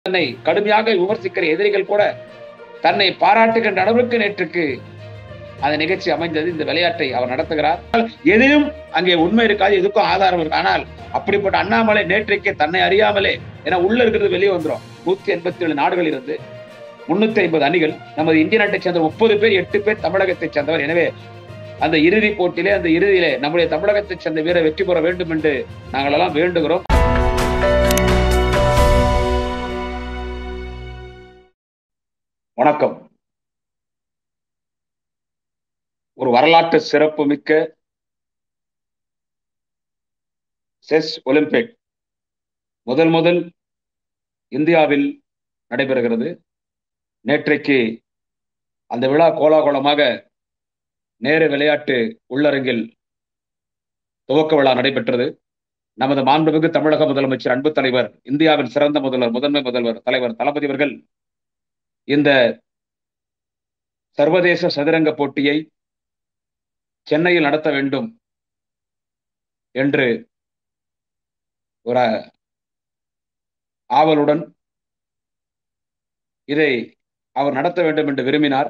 தன்னை கடுமையாக விமர்சிக்கிற எதிரிகள் கூட தன்னை பாராட்டுகின்ற அளவுக்கு நேற்றுக்கு அந்த நிகழ்ச்சி அமைந்தது இந்த விளையாட்டை அவர் நடத்துகிறார் எதிலும் அங்கே உண்மை இருக்காது எதுக்கும் ஆதாரம் இருக்கு ஆனால் அப்படிப்பட்ட அண்ணாமலை நேற்றைக்கு தன்னை அறியாமலே ஏன்னா உள்ள இருக்கிறது வெளியே வந்துடும் நூத்தி எண்பத்தி ஏழு நாடுகள் இருந்து முன்னூத்தி ஐம்பது அணிகள் நமது இந்திய நாட்டை சேர்ந்த முப்பது பேர் எட்டு பேர் தமிழகத்தை சேர்ந்தவர் எனவே அந்த இறுதி போட்டியிலே அந்த இறுதியிலே நம்முடைய தமிழகத்தை சேர்ந்த வீரர் வெற்றி பெற வேண்டும் என்று நாங்கள் எல்லாம் வேண்டுகிறோம் வணக்கம் ஒரு வரலாற்று சிறப்பு மிக்க செஸ் ஒலிம்பிக் முதல் முதல் இந்தியாவில் நடைபெறுகிறது நேற்றைக்கு அந்த விழா கோலாகலமாக நேரு விளையாட்டு உள்ளரங்கில் துவக்க விழா நடைபெற்றது நமது மாண்புமிகு தமிழக முதலமைச்சர் அன்பு தலைவர் இந்தியாவின் சிறந்த முதல்வர் முதன்மை முதல்வர் தலைவர் தளபதி அவர்கள் இந்த சர்வதேச சதுரங்க போட்டியை சென்னையில் நடத்த வேண்டும் என்று ஒரு ஆவலுடன் இதை அவர் நடத்த வேண்டும் என்று விரும்பினார்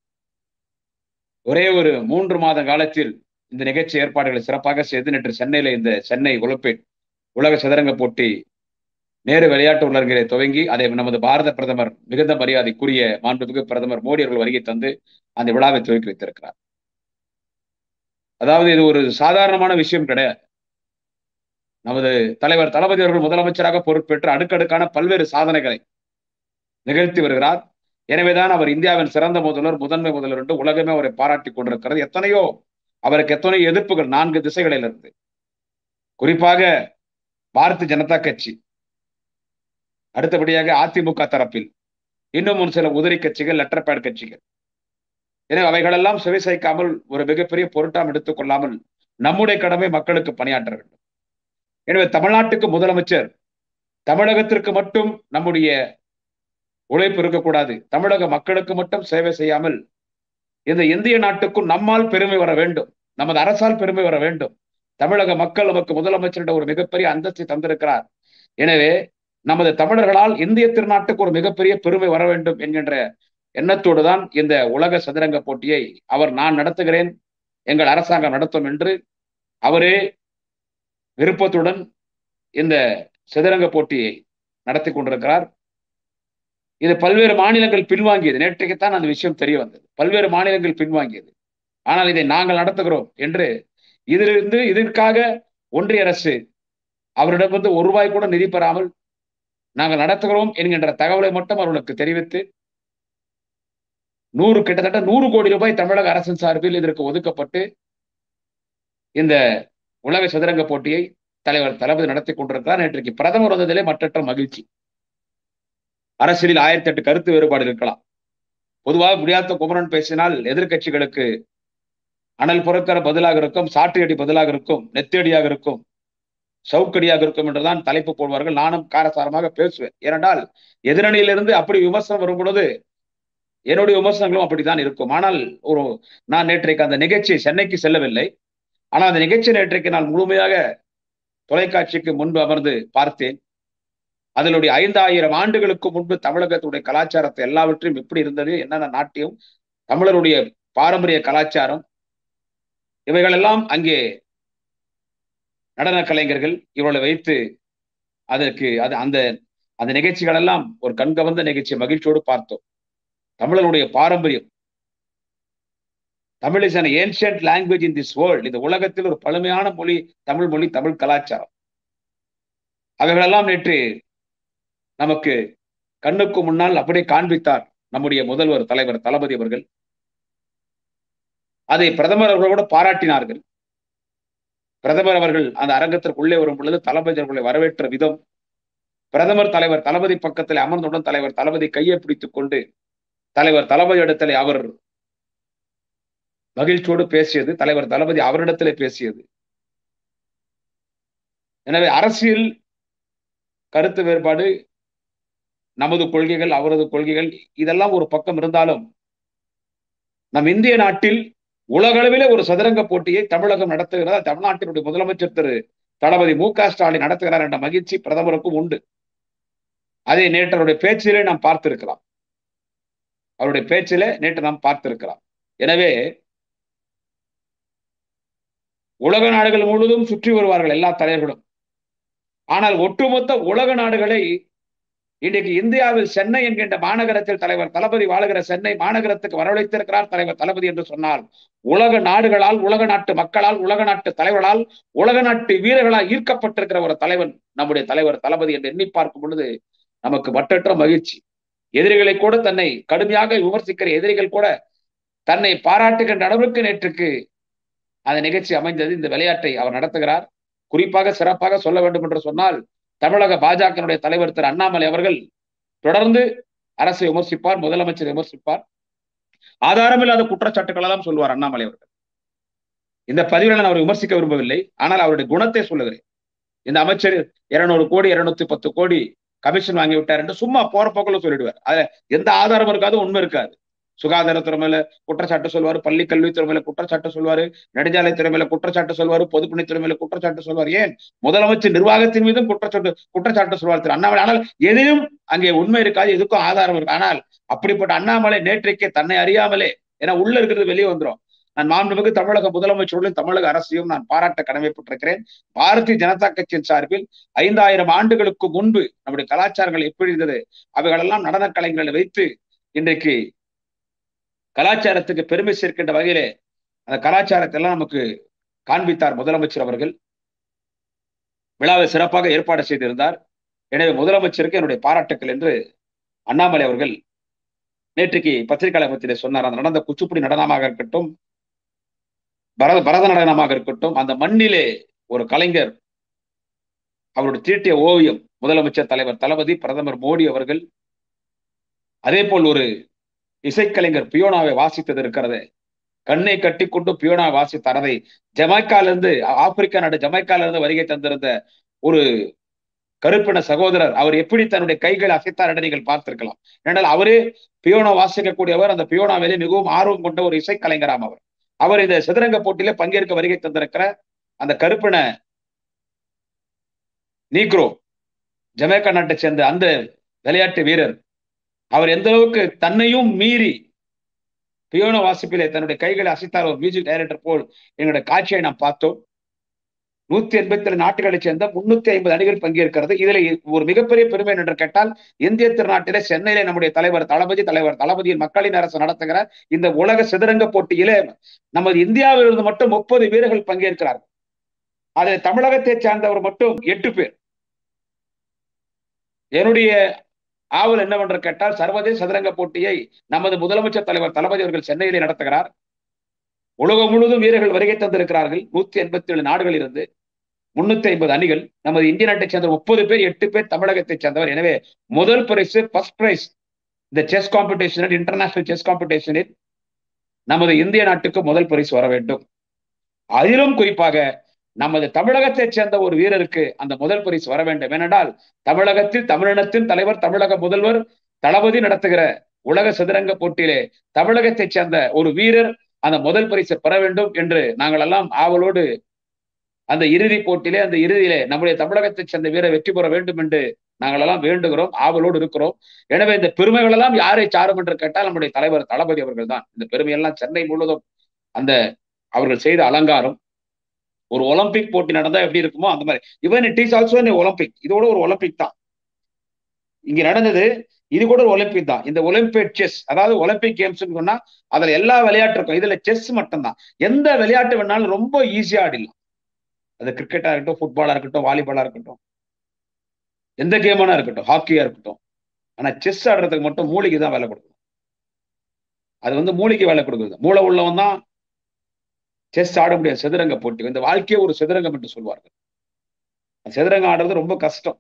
ஒரே ஒரு மூன்று மாத காலத்தில் இந்த நிகழ்ச்சி ஏற்பாடுகளை சிறப்பாக செய்து நேற்று சென்னையில இந்த சென்னை ஒலிம்பிக் உலக சதுரங்க போட்டி நேரு விளையாட்டு உள்ளரங்கிலே துவங்கி அதை நமது பாரத பிரதமர் மிகுந்த மரியாதைக்குரிய மாண்புமிகு பிரதமர் மோடி அவர்கள் வருகை தந்து அந்த விழாவை துவக்கி வைத்திருக்கிறார் அதாவது இது ஒரு சாதாரணமான விஷயம் கிடையாது நமது தலைவர் தளபதி அவர்கள் முதலமைச்சராக பொறுப்பேற்று அடுக்கடுக்கான பல்வேறு சாதனைகளை நிகழ்த்தி வருகிறார் எனவேதான் அவர் இந்தியாவின் சிறந்த முதல்வர் முதன்மை முதல்வர் என்று உலகமே அவரை பாராட்டி கொண்டிருக்கிறது எத்தனையோ அவருக்கு எத்தனையோ எதிர்ப்புகள் நான்கு திசைகளில் இருந்து குறிப்பாக பாரதிய ஜனதா கட்சி அடுத்தபடியாக அதிமுக தரப்பில் இன்னும் ஒரு சில உதிரி கட்சிகள் லெட்டர் பேட் கட்சிகள் எனவே அவைகளெல்லாம் செவிசைக்காமல் ஒரு மிகப்பெரிய பொருட்டாம் எடுத்துக் கொள்ளாமல் நம்முடைய கடமை மக்களுக்கு பணியாற்ற வேண்டும் எனவே தமிழ்நாட்டுக்கு முதலமைச்சர் தமிழகத்திற்கு மட்டும் நம்முடைய உழைப்பு இருக்கக்கூடாது தமிழக மக்களுக்கு மட்டும் சேவை செய்யாமல் இந்த இந்திய நாட்டுக்கும் நம்மால் பெருமை வர வேண்டும் நமது அரசால் பெருமை வர வேண்டும் தமிழக மக்கள் நமக்கு முதலமைச்சரிடம் ஒரு மிகப்பெரிய அந்தஸ்தை தந்திருக்கிறார் எனவே நமது தமிழர்களால் இந்திய திருநாட்டுக்கு ஒரு மிகப்பெரிய பெருமை வர வேண்டும் என்கின்ற எண்ணத்தோடு தான் இந்த உலக சதுரங்க போட்டியை அவர் நான் நடத்துகிறேன் எங்கள் அரசாங்கம் நடத்தும் என்று அவரே விருப்பத்துடன் இந்த சதுரங்க போட்டியை நடத்தி கொண்டிருக்கிறார் இது பல்வேறு மாநிலங்கள் பின்வாங்கியது நேற்றைக்குத்தான் அந்த விஷயம் தெரிய வந்தது பல்வேறு மாநிலங்கள் பின்வாங்கியது ஆனால் இதை நாங்கள் நடத்துகிறோம் என்று இதிலிருந்து இதற்காக ஒன்றிய அரசு அவரிடம் வந்து ஒரு ரூபாய் கூட நிதி பெறாமல் நாங்கள் நடத்துகிறோம் என்கின்ற தகவலை மட்டும் அவர்களுக்கு தெரிவித்து நூறு கிட்டத்தட்ட நூறு கோடி ரூபாய் தமிழக அரசின் சார்பில் இதற்கு ஒதுக்கப்பட்டு இந்த உலக சதுரங்க போட்டியை தலைவர் தளபதி நடத்தி கொண்டிருக்கிறார் நேற்றைக்கு பிரதமர் வந்ததிலே மற்றற்ற மகிழ்ச்சி அரசியலில் ஆயிரத்தி எட்டு கருத்து வேறுபாடு இருக்கலாம் பொதுவாக முடியாத குமரன் பேசினால் எதிர்கட்சிகளுக்கு அனல் புறக்கிற பதிலாக இருக்கும் சாட்டையடி பதிலாக இருக்கும் நெத்தடியாக இருக்கும் சவுக்கடியாக இருக்கும் என்றுதான் தலைப்பு போடுவார்கள் நானும் காரசாரமாக பேசுவேன் ஏனென்றால் எதிரணியிலிருந்து அப்படி விமர்சனம் வரும் பொழுது என்னுடைய விமர்சனங்களும் அப்படித்தான் இருக்கும் ஆனால் ஒரு நான் நேற்றைக்கு அந்த நிகழ்ச்சி சென்னைக்கு செல்லவில்லை ஆனால் அந்த நிகழ்ச்சி நேற்றைக்கு நான் முழுமையாக தொலைக்காட்சிக்கு முன்பு அமர்ந்து பார்த்தேன் அதனுடைய ஐந்தாயிரம் ஆண்டுகளுக்கு முன்பு தமிழகத்துடைய கலாச்சாரத்தை எல்லாவற்றையும் எப்படி இருந்தது என்னென்ன நாட்டியம் தமிழருடைய பாரம்பரிய கலாச்சாரம் இவைகளெல்லாம் அங்கே நடன கலைஞர்கள் இவர்களை வைத்து அதற்கு அது அந்த அந்த நிகழ்ச்சிகள் எல்லாம் ஒரு கண்கவர்ந்த நிகழ்ச்சி மகிழ்ச்சியோடு பார்த்தோம் தமிழருடைய பாரம்பரியம் Tamil is an ancient language in this world இந்த உலகத்தில் ஒரு பழமையான மொழி தமிழ் மொழி தமிழ் கலாச்சாரம் அவைகளெல்லாம் நேற்று நமக்கு கண்ணுக்கு முன்னால் அப்படியே காண்பித்தார் நம்முடைய முதல்வர் தலைவர் தளபதி அவர்கள் அதை பிரதமர் அவர்கள் கூட பாராட்டினார்கள் பிரதமர் அவர்கள் அந்த அரங்கத்திற்குள்ளே வரும் பொழுது தளபதி அவர்களை வரவேற்ற விதம் பிரதமர் தலைவர் தளபதி பக்கத்தில் அமர்ந்தவுடன் தலைவர் தளபதி கையை பிடித்துக் கொண்டு தலைவர் தளபதி இடத்திலே அவர் மகிழ்ச்சியோடு பேசியது தலைவர் தளபதி அவரிடத்திலே பேசியது எனவே அரசியல் கருத்து வேறுபாடு நமது கொள்கைகள் அவரது கொள்கைகள் இதெல்லாம் ஒரு பக்கம் இருந்தாலும் நம் இந்திய நாட்டில் உலகளவிலே ஒரு சதுரங்க போட்டியை தமிழகம் நடத்துகிறார் தமிழ்நாட்டினுடைய முதலமைச்சர் திரு தளபதி மு க ஸ்டாலின் நடத்துகிறார் என்ற மகிழ்ச்சி பிரதமருக்கும் உண்டு அதை நேற்று அவருடைய பேச்சிலே நாம் பார்த்திருக்கலாம் அவருடைய பேச்சிலே நேற்று நாம் பார்த்திருக்கலாம் எனவே உலக நாடுகள் முழுவதும் சுற்றி வருவார்கள் எல்லா தலைவர்களும் ஆனால் ஒட்டுமொத்த உலக நாடுகளை இன்றைக்கு இந்தியாவில் சென்னை என்கின்ற மாநகரத்தில் தலைவர் தளபதி வாழுகிற சென்னை மாநகரத்துக்கு வரவழைத்திருக்கிறார் தலைவர் தளபதி என்று சொன்னால் உலக நாடுகளால் உலக நாட்டு மக்களால் உலக நாட்டு தலைவர்களால் உலக நாட்டு வீரர்களால் ஈர்க்கப்பட்டிருக்கிற ஒரு தலைவன் நம்முடைய தலைவர் தளபதி என்று எண்ணி பார்க்கும் பொழுது நமக்கு மட்டற்ற மகிழ்ச்சி எதிரிகளை கூட தன்னை கடுமையாக விமர்சிக்கிற எதிரிகள் கூட தன்னை பாராட்டுகின்ற அளவுக்கு நேற்றுக்கு அந்த நிகழ்ச்சி அமைந்தது இந்த விளையாட்டை அவர் நடத்துகிறார் குறிப்பாக சிறப்பாக சொல்ல வேண்டும் என்று சொன்னால் தமிழக பாஜகனுடைய தலைவர் திரு அண்ணாமலை அவர்கள் தொடர்ந்து அரசை விமர்சிப்பார் முதலமைச்சர் விமர்சிப்பார் ஆதாரமில்லாத குற்றச்சாட்டுகள் எல்லாம் சொல்லுவார் அண்ணாமலை அவர்கள் இந்த பதிவில் நான் அவர் விமர்சிக்க விரும்பவில்லை ஆனால் அவருடைய குணத்தை சொல்லுகிறேன் இந்த அமைச்சர் இருநூறு கோடி இருநூத்தி பத்து கோடி கமிஷன் வாங்கி விட்டார் என்று சும்மா போற போக்குல சொல்லிடுவார் அதுல எந்த ஆதாரம் இருக்காது உண்மை இருக்காது சுகாதாரத்துறை மேல குற்றச்சாட்டு சொல்வாரு பள்ளி கல்வித்துறை மேல குற்றச்சாட்டு சொல்வாரு நெடுஞ்சாலைத்துறை மேல குற்றச்சாட்டு சொல்வாரு பொதுப்பணித்துறை மேல குற்றச்சாட்டு சொல்வார் ஏன் முதலமைச்சர் நிர்வாகத்தின் மீதும் குற்றச்சாட்டு குற்றச்சாட்டு சொல்வார் திரு அண்ணாமலை ஆனால் எதிலும் அங்கே உண்மை இருக்காது எதுக்கும் ஆதாரம் இருக்கு ஆனால் அப்படிப்பட்ட அண்ணாமலை நேற்றைக்கே தன்னை அறியாமலே ஏன்னா உள்ள இருக்கிறது வெளியே வந்துடும் நான் மாண்புமிகு தமிழக முதலமைச்சருடன் தமிழக அரசையும் நான் பாராட்ட கடமைப்பட்டிருக்கிறேன் பாரதிய ஜனதா கட்சியின் சார்பில் ஐந்தாயிரம் ஆண்டுகளுக்கு முன்பு நம்முடைய கலாச்சாரங்கள் எப்படி இருந்தது அவைகளெல்லாம் நடன கலைஞர்களை வைத்து இன்றைக்கு கலாச்சாரத்துக்கு பெருமை சேர்க்கின்ற வகையிலே அந்த கலாச்சாரத்தை எல்லாம் நமக்கு காண்பித்தார் முதலமைச்சர் அவர்கள் விழாவை சிறப்பாக ஏற்பாடு செய்திருந்தார் எனவே முதலமைச்சருக்கு என்னுடைய பாராட்டுக்கள் என்று அண்ணாமலை அவர்கள் நேற்றுக்கு பத்திரிகையாளர் சொன்னார் அந்த நடந்த குச்சிப்புடி நடனமாக இருக்கட்டும் பரத பரத நடனமாக இருக்கட்டும் அந்த மண்ணிலே ஒரு கலைஞர் அவருடைய தீட்டிய ஓவியம் முதலமைச்சர் தலைவர் தளபதி பிரதமர் மோடி அவர்கள் அதே போல் ஒரு இசைக்கலைஞர் பியோனாவை வாசித்தது இருக்கிறது கண்ணை கட்டி கொண்டு பியோனா வாசித்தார் அதை ஜமைக்கால இருந்து ஆப்பிரிக்கா நாடு ஜமைக்கால இருந்து வருகை தந்திருந்த ஒரு கருப்பின சகோதரர் அவர் எப்படி தன்னுடைய கைகளை அசைத்தார் என்று நீங்கள் பார்த்திருக்கலாம் ஏனால் அவரே பியோனா வாசிக்கக்கூடியவர் அந்த பியோனாவிலே மிகவும் ஆர்வம் கொண்ட ஒரு இசைக்கலைஞராம் அவர் அவர் இந்த சதுரங்க போட்டியில பங்கேற்க வருகை தந்திருக்கிற அந்த கருப்பின நீக்ரோ ஜமேக்கா நாட்டை சேர்ந்த அந்த விளையாட்டு வீரர் அவர் எந்த அளவுக்கு தன்னையும் மீறி பியோனோ வாசிப்பிலே தன்னுடைய கைகளை அசைத்தார் ஒரு மியூசிக் டைரக்டர் போல் எங்களுடைய காட்சியை நாம் பார்த்தோம் நூத்தி எண்பத்தி ஏழு நாட்டுகளை சேர்ந்த முன்னூத்தி ஐம்பது அணிகள் பங்கேற்கிறது இதுல ஒரு மிகப்பெரிய பெருமை என்று கேட்டால் இந்திய திருநாட்டிலே சென்னையிலே நம்முடைய தலைவர் தளபதி தலைவர் தளபதியின் மக்களின் அரசு நடத்துகிற இந்த உலக சிதறங்க போட்டியிலே நமது இந்தியாவிலிருந்து மட்டும் முப்பது வீரர்கள் பங்கேற்கிறார்கள் அதில் தமிழகத்தை சார்ந்தவர் மட்டும் எட்டு பேர் என்னுடைய ஆவல் என்னவென்று கேட்டால் சர்வதேச சதுரங்க போட்டியை நமது முதலமைச்சர் தலைவர் தளபதி அவர்கள் சென்னையிலே நடத்துகிறார் உலகம் முழுவதும் வீரர்கள் வருகை தந்திருக்கிறார்கள் நூத்தி எண்பத்தி ஏழு நாடுகள் இருந்து முன்னூத்தி ஐம்பது அணிகள் நமது இந்திய நாட்டை சேர்ந்த முப்பது பேர் எட்டு பேர் தமிழகத்தை சேர்ந்தவர் எனவே முதல் பரிசு ஃபர்ஸ்ட் பிரைஸ் இந்த செஸ் காம்படிஷனில் இன்டர்நேஷனல் செஸ் காம்படிஷனில் நமது இந்திய நாட்டுக்கு முதல் பரிசு வர வேண்டும் அதிலும் குறிப்பாக நமது தமிழகத்தை சேர்ந்த ஒரு வீரருக்கு அந்த முதல் பரிசு வர வேண்டும் ஏனென்றால் தமிழகத்தில் தமிழினத்தின் தலைவர் தமிழக முதல்வர் தளபதி நடத்துகிற உலக சதுரங்க போட்டியிலே தமிழகத்தை சேர்ந்த ஒரு வீரர் அந்த முதல் பரிசை பெற வேண்டும் என்று நாங்கள் எல்லாம் ஆவலோடு அந்த இறுதி போட்டியிலே அந்த இறுதியிலே நம்முடைய தமிழகத்தை சேர்ந்த வீரர் வெற்றி பெற வேண்டும் என்று நாங்கள் எல்லாம் வேண்டுகிறோம் ஆவலோடு இருக்கிறோம் எனவே இந்த பெருமைகள் எல்லாம் யாரை சாரும் என்று கேட்டால் நம்முடைய தலைவர் தளபதி அவர்கள் தான் இந்த பெருமையெல்லாம் சென்னை முழுவதும் அந்த அவர்கள் செய்த அலங்காரம் ஒரு ஒலிம்பிக் போட்டி நடந்தா எப்படி இருக்குமோ அந்த மாதிரி இவன் இட் இஸ் ஆல்சோ ஒலிம்பிக் இதோட ஒரு ஒலிம்பிக் தான் இங்க நடந்தது இது கூட ஒரு ஒலிம்பிக் தான் இந்த ஒலிம்பிக் செஸ் அதாவது ஒலிம்பிக் கேம்ஸ் சொன்னா அதுல எல்லா விளையாட்டு இருக்கும் இதுல செஸ் மட்டும்தான் எந்த விளையாட்டு வேணாலும் ரொம்ப ஈஸியா ஆடிடலாம் அது கிரிக்கெட்டா இருக்கட்டும் ஃபுட்பாலா இருக்கட்டும் வாலிபாலா இருக்கட்டும் எந்த கேமானா இருக்கட்டும் ஹாக்கியா இருக்கட்டும் ஆனா செஸ் ஆடுறதுக்கு மட்டும் மூளைக்கு தான் வேலை கொடுக்கணும் அது வந்து மூளைக்கு வேலை கொடுக்குறது மூளை உள்ளவன் தான் செஸ் ஆட முடியாது சதுரங்க போட்டி இந்த வாழ்க்கையே ஒரு சதுரங்கம் என்று சொல்வார்கள் சதுரங்கம் ஆடுறது ரொம்ப கஷ்டம்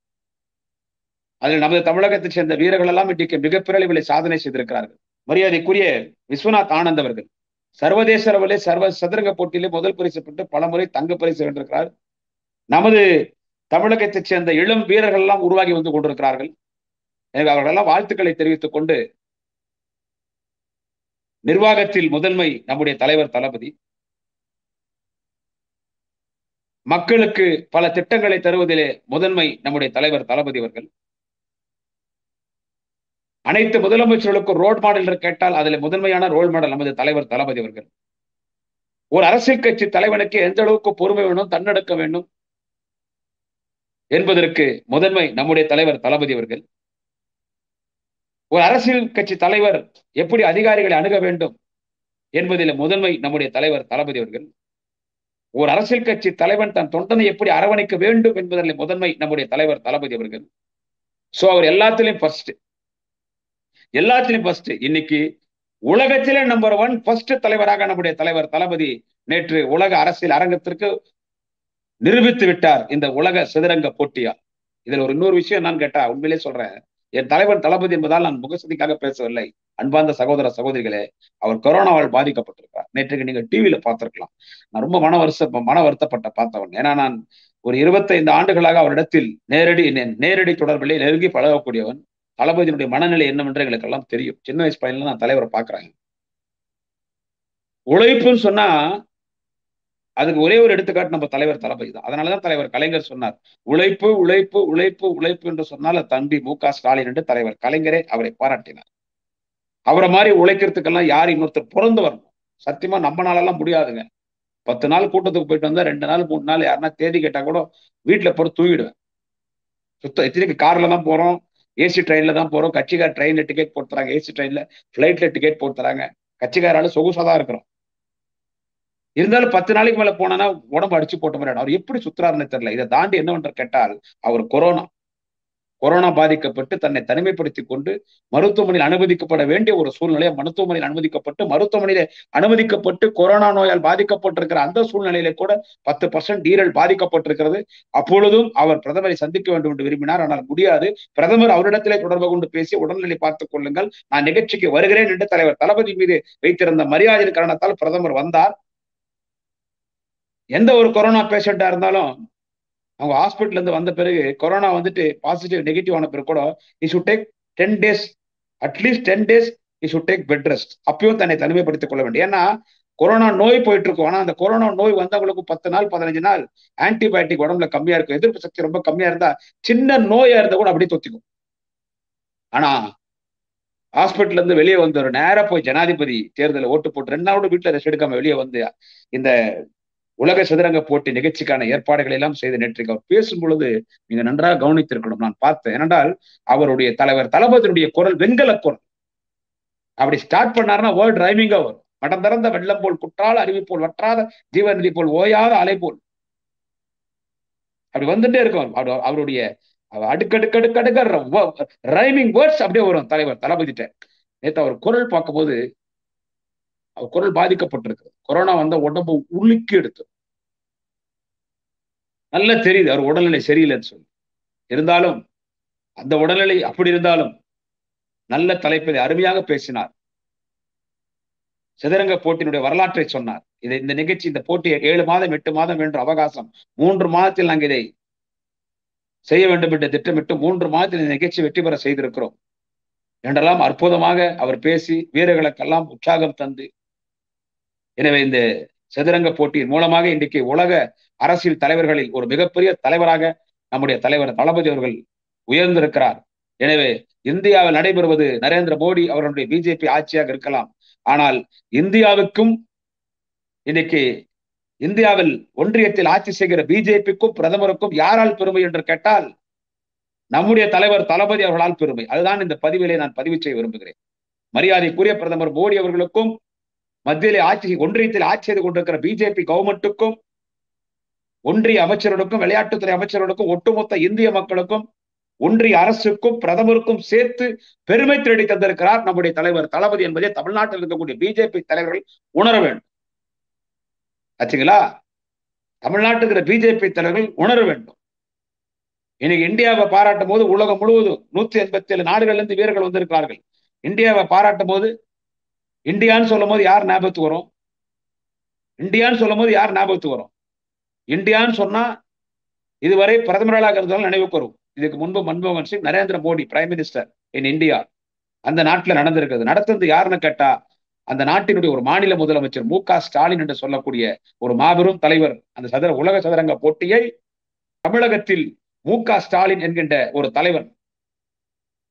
அதில் நமது தமிழகத்தை சேர்ந்த வீரர்கள் எல்லாம் இன்றைக்கு மிகப்பெரிய சாதனை செய்திருக்கிறார்கள் மரியாதைக்குரிய விஸ்வநாத் ஆனந்த் அவர்கள் சர்வதேச அளவிலே சர்வ சதுரங்க போட்டியிலே முதல் பரிசு பெற்று பல முறை தங்க பரிசு வென்றிருக்கிறார் நமது தமிழகத்தைச் சேர்ந்த இளம் வீரர்கள் எல்லாம் உருவாகி வந்து கொண்டிருக்கிறார்கள் எனவே அவர்களெல்லாம் வாழ்த்துக்களை தெரிவித்துக் கொண்டு நிர்வாகத்தில் முதன்மை நம்முடைய தலைவர் தளபதி மக்களுக்கு பல திட்டங்களை தருவதிலே முதன்மை நம்முடைய தலைவர் தளபதி அவர்கள் அனைத்து முதலமைச்சர்களுக்கும் ரோல் மாடல் என்று கேட்டால் அதில் முதன்மையான ரோல் மாடல் நமது தலைவர் தளபதி அவர்கள் ஒரு அரசியல் கட்சி தலைவனுக்கு எந்த அளவுக்கு பொறுமை வேணும் தன்னடக்க வேண்டும் என்பதற்கு முதன்மை நம்முடைய தலைவர் தளபதி அவர்கள் ஒரு அரசியல் கட்சி தலைவர் எப்படி அதிகாரிகளை அணுக வேண்டும் என்பதில் முதன்மை நம்முடைய தலைவர் தளபதி அவர்கள் ஒரு அரசியல் கட்சி தலைவன் தன் தொண்டனை எப்படி அரவணைக்க வேண்டும் என்பதில் முதன்மை நம்முடைய தலைவர் தளபதி அவர்கள் சோ அவர் எல்லாத்திலையும் ஃபர்ஸ்ட் எல்லாத்திலையும் ஃபர்ஸ்ட் இன்னைக்கு உலகத்திலே நம்பர் ஒன் ஃபர்ஸ்ட் தலைவராக நம்முடைய தலைவர் தளபதி நேற்று உலக அரசியல் அரங்கத்திற்கு நிரூபித்து விட்டார் இந்த உலக சிதறங்க போட்டியா இதுல ஒரு இன்னொரு விஷயம் என்னன்னு கேட்டா உண்மையிலே சொல்றேன் என் தலைவர் தளபதி என்பதால் நான் முகசதிக்காக பேசவில்லை அன்பார்ந்த சகோதர சகோதரிகளே அவர் கொரோனாவால் பாதிக்கப்பட்டிருக்கார் நேற்றுக்கு நீங்க டிவியில பார்த்திருக்கலாம் நான் ரொம்ப மன வருஷ மன வருத்தப்பட்ட பார்த்தவன் ஏன்னா நான் ஒரு இருபத்தைந்து ஆண்டுகளாக அவரிடத்தில் நேரடி நேரடி தொடர்பிலே நெருங்கி பழகக்கூடியவன் தளபதியினுடைய மனநிலை என்னவென்று எங்களுக்கு எல்லாம் தெரியும் சின்ன வயசு பையன்ல நான் தலைவரை பாக்குறேன் உழைப்புன்னு சொன்னா அதுக்கு ஒரே ஒரு எடுத்துக்காட்டு நம்ம தலைவர் தளபதி தான் அதனாலதான் தலைவர் கலைஞர் சொன்னார் உழைப்பு உழைப்பு உழைப்பு உழைப்பு என்று சொன்னால தம்பி மு க ஸ்டாலின் என்று தலைவர் கலைஞரே அவரை பாராட்டினார் அவரை மாதிரி உழைக்கிறதுக்கெல்லாம் யார் இன்னொருத்தர் பிறந்து வரணும் சத்தியமா நம்ம நாளெல்லாம் முடியாதுங்க பத்து நாள் கூட்டத்துக்கு போயிட்டு வந்தா ரெண்டு நாள் மூணு நாள் யாருன்னா தேதி கேட்டா கூட வீட்டுல போட்டு தூங்கிடுவேன் சுத்தம் இத்தனைக்கு கார்ல தான் போறோம் ஏசி ட்ரெயின்ல தான் போறோம் கட்சிக்கார ட்ரெயின்ல டிக்கெட் போட்டு தராங்க ஏசி ட்ரெயின்ல பிளைட்ல டிக்கெட் போட்டு தராங்க கட்சிக்காரால சொகுசா தான் இருக்கிறோம் இருந்தாலும் பத்து நாளைக்கு மேல போனா உடம்பு அடிச்சு போட்ட மாதிரி அவர் எப்படி சுத்துறாருன்னு தெரியல இதை தாண்டி என்ன பண்ற கேட்டால் அவர் கொரோனா கொரோனா பாதிக்கப்பட்டு தன்னை தனிமைப்படுத்தி கொண்டு மருத்துவமனையில் அனுமதிக்கப்பட வேண்டிய ஒரு சூழ்நிலையை மருத்துவமனையில் அனுமதிக்கப்பட்டு மருத்துவமனையில அனுமதிக்கப்பட்டு கொரோனா நோயால் பாதிக்கப்பட்டிருக்கிற அந்த சூழ்நிலையில கூட பத்து பர்சன்ட் ஈரல் பாதிக்கப்பட்டிருக்கிறது அப்பொழுதும் அவர் பிரதமரை சந்திக்க வேண்டும் என்று விரும்பினார் ஆனால் முடியாது பிரதமர் அவரிடத்திலே தொடர்பு கொண்டு பேசி உடல்நிலை பார்த்துக் கொள்ளுங்கள் நான் நிகழ்ச்சிக்கு வருகிறேன் என்று தலைவர் தளபதி மீது வைத்திருந்த மரியாதையின் காரணத்தால் பிரதமர் வந்தார் எந்த ஒரு கொரோனா பேஷண்டா இருந்தாலும் அவங்க ஹாஸ்பிட்டல் இருந்து வந்த பிறகு கொரோனா வந்துட்டு பாசிட்டிவ் நெகட்டிவ் ஆன பிறகு கூட he should take ten days at least ten days he should take bed rest அப்பயும் தன்னை தனிமைப்படுத்திக் கொள்ள வேண்டும் ஏன்னா கொரோனா நோய் போயிட்டு இருக்கும் ஆனா அந்த கொரோனா நோய் வந்தவங்களுக்கு பத்து நாள் பதினஞ்சு நாள் ஆன்டிபயோட்டிக் உடம்புல கம்மியா இருக்கும் எதிர்ப்பு சக்தி ரொம்ப கம்மியா இருந்தா சின்ன நோயா இருந்தா கூட அப்படியே தொத்திக்கும் ஆனா ஹாஸ்பிட்டல்ல இருந்து வெளியே வந்தவர் நேரா போய் ஜனாதிபதி தேர்தலில் ஓட்டு போட்டு ரெண்டு நாளோட வீட்டுல ரெஸ்ட் எடுக்காம வெளியே வந்து இந்த உலக சதுரங்க போட்டி நிகழ்ச்சிக்கான ஏற்பாடுகளை எல்லாம் செய்து நேற்றைக்கு அவர் பேசும் பொழுது நீங்க நன்றாக கவனித்திருக்கணும் நான் பார்த்தேன் ஏனென்றால் அவருடைய தலைவர் தளபதியுடைய குரல் வெண்கல குரல் அப்படி ஸ்டார்ட் பண்ணாருன்னா வேர்ல்ட் ரைமிங்கா வரும் மடம் திறந்த வெள்ளம் போல் குற்றால அருவி போல் வற்றாத ஜீவநதி போல் ஓயாத அலை போல் அப்படி வந்துட்டே இருக்கும் அவருடைய அடுக்கடுக்கடுக்கடுக்க ரைமிங் வேர்ட்ஸ் அப்படியே வரும் தலைவர் தளபதிட்ட நேற்று அவர் குரல் பார்க்கும்போது அவர் குரல் பாதிக்கப்பட்டிருக்கு கொரோனா வந்த உடம்பு உலுக்கி எடுத்து நல்லா தெரியுது அவர் உடல்நிலை சரியில்லைன்னு சொல்லி இருந்தாலும் அந்த உடல்நிலை அப்படி இருந்தாலும் நல்ல தலைப்பில் அருமையாக பேசினார் சிதரங்க போட்டியினுடைய வரலாற்றை சொன்னார் இதை இந்த நிகழ்ச்சி இந்த போட்டியை ஏழு மாதம் எட்டு மாதம் என்ற அவகாசம் மூன்று மாதத்தில் நாங்கள் இதை செய்ய வேண்டும் என்று திட்டமிட்டு மூன்று மாதத்தில் இந்த நிகழ்ச்சி வெற்றி பெற செய்திருக்கிறோம் என்றெல்லாம் அற்புதமாக அவர் பேசி வீரர்களுக்கெல்லாம் உற்சாகம் தந்து எனவே இந்த சதுரங்க போட்டியின் மூலமாக இன்றைக்கு உலக அரசியல் தலைவர்களில் ஒரு மிகப்பெரிய தலைவராக நம்முடைய தலைவர் தளபதி அவர்கள் உயர்ந்திருக்கிறார் எனவே இந்தியாவில் நடைபெறுவது நரேந்திர மோடி அவர்களுடைய பிஜேபி ஆட்சியாக இருக்கலாம் ஆனால் இந்தியாவுக்கும் இன்னைக்கு இந்தியாவில் ஒன்றியத்தில் ஆட்சி செய்கிற பிஜேபிக்கும் பிரதமருக்கும் யாரால் பெருமை என்று கேட்டால் நம்முடைய தலைவர் தளபதி அவர்களால் பெருமை அதுதான் இந்த பதிவிலே நான் பதிவு செய்ய விரும்புகிறேன் மரியாதைக்குரிய பிரதமர் மோடி அவர்களுக்கும் மத்தியிலே ஆட்சி ஒன்றியத்தில் ஆட்சி செய்து கொண்டிருக்கிற பிஜேபி கவர்மெண்ட்டுக்கும் ஒன்றிய அமைச்சர்களுக்கும் விளையாட்டுத்துறை அமைச்சர்களுக்கும் ஒட்டுமொத்த இந்திய மக்களுக்கும் ஒன்றிய அரசுக்கும் பிரதமருக்கும் சேர்த்து பெருமை தேடி தந்திருக்கிறார் நம்முடைய தலைவர் தளபதி என்பதை தமிழ்நாட்டில் இருக்கக்கூடிய பிஜேபி தலைவர்கள் உணர வேண்டும் ஆச்சுங்களா தமிழ்நாட்டுக்கு பிஜேபி தலைவர்கள் உணர வேண்டும் இன்னைக்கு இந்தியாவை பாராட்டும் போது உலகம் முழுவதும் நூத்தி எண்பத்தி ஏழு நாடுகள்ல இருந்து வீரர்கள் வந்திருக்கிறார்கள் இந்தியாவை பாராட்டும் போது இந்தியான்னு சொல்லும் போது யார் ஞாபகத்துக்கு வரும் இந்தியான்னு சொல்லும் போது யார் ஞாபகத்துக்கு வரும் இந்தியான்னு சொன்னா இதுவரை பிரதமர்களாக இருந்தாலும் நினைவுக்கு வரும் இதுக்கு முன்பு மன்மோகன் Singh Narendra Modi prime minister in India அந்த நாட்டில் நடந்திருக்கிறது நடத்துறது யாருன்னு கேட்டா அந்த நாட்டினுடைய ஒரு மாநில முதலமைச்சர் மு க ஸ்டாலின் என்று சொல்லக்கூடிய ஒரு மாபெரும் தலைவர் அந்த சதுர உலக சதுரங்க போட்டியை தமிழகத்தில் மு க ஸ்டாலின் என்கின்ற ஒரு தலைவர்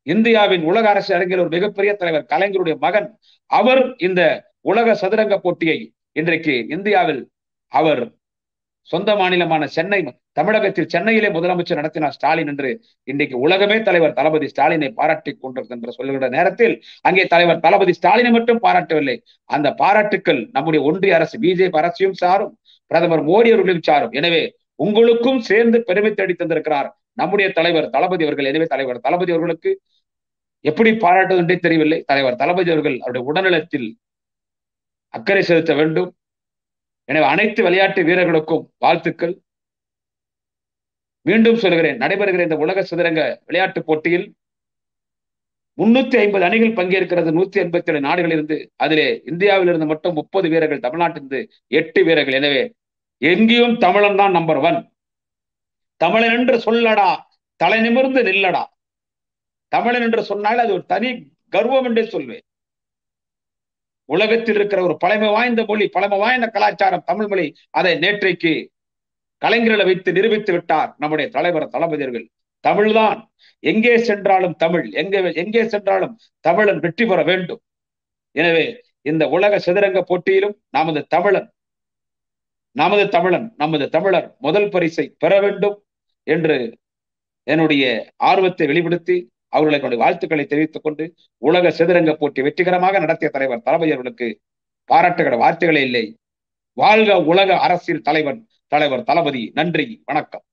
இந்தியாவின் உலக அரசு அரங்கில் ஒரு மிகப்பெரிய தலைவர் கலைஞருடைய மகன் அவர் இந்த உலக சதுரங்க போட்டியை இன்றைக்கு இந்தியாவில் அவர் சொந்த மாநிலமான சென்னை தமிழகத்தில் சென்னையிலே முதலமைச்சர் நடத்தினார் ஸ்டாலின் என்று இன்றைக்கு உலகமே தலைவர் தளபதி ஸ்டாலினை பாராட்டி கொண்டிருக்கின்ற சொல்லுகிற நேரத்தில் அங்கே தலைவர் தளபதி ஸ்டாலினை மட்டும் பாராட்டவில்லை அந்த பாராட்டுக்கள் நம்முடைய ஒன்றிய அரசு பிஜேபி அரசையும் சாரும் பிரதமர் மோடி அவர்களையும் சாரும் எனவே உங்களுக்கும் சேர்ந்து பெருமை தேடி தந்திருக்கிறார் நம்முடைய தலைவர் தளபதி அவர்கள் எனவே தலைவர் தளபதி அவர்களுக்கு எப்படி பாராட்டுவது என்றே தெரியவில்லை தலைவர் தளபதி அவர்கள் அவருடைய உடல்நலத்தில் அக்கறை செலுத்த வேண்டும் எனவே அனைத்து விளையாட்டு வீரர்களுக்கும் வாழ்த்துக்கள் மீண்டும் சொல்கிறேன் நடைபெறுகிற இந்த உலக சதுரங்க விளையாட்டு போட்டியில் முன்னூத்தி ஐம்பது அணிகள் பங்கேற்கிறது நூத்தி எண்பத்தி ஏழு நாடுகள் இருந்து அதிலே இந்தியாவிலிருந்து மட்டும் முப்பது வீரர்கள் தமிழ்நாட்டிலிருந்து எட்டு வீரர்கள் எனவே எங்கேயும் தமிழன் தான் நம்பர் ஒன் தமிழன் என்று சொல்லடா தலை நிமிர்ந்து நில்லடா தமிழன் என்று சொன்னால் அது ஒரு தனி கர்வம் என்றே சொல்வேன் உலகத்தில் இருக்கிற ஒரு பழமை வாய்ந்த மொழி பழமை வாய்ந்த கலாச்சாரம் தமிழ் மொழி அதை நேற்றைக்கு கலைஞர்களை வைத்து நிரூபித்து விட்டார் நம்முடைய தலைவர் தளபதியர்கள் தமிழ்தான் எங்கே சென்றாலும் தமிழ் எங்கே எங்கே சென்றாலும் தமிழன் வெற்றி பெற வேண்டும் எனவே இந்த உலக சதுரங்க போட்டியிலும் நமது தமிழன் நமது தமிழன் நமது தமிழர் முதல் பரிசை பெற வேண்டும் என்று என்னுடைய ஆர்வத்தை வெளிப்படுத்தி அவர்களுடைய வாழ்த்துக்களை தெரிவித்துக் கொண்டு உலக சதுரங்க போட்டி வெற்றிகரமாக நடத்திய தலைவர் தளபதி அவர்களுக்கு பாராட்டுகிற வார்த்தைகளே இல்லை வாழ்க உலக அரசியல் தலைவன் தலைவர் தளபதி நன்றி வணக்கம்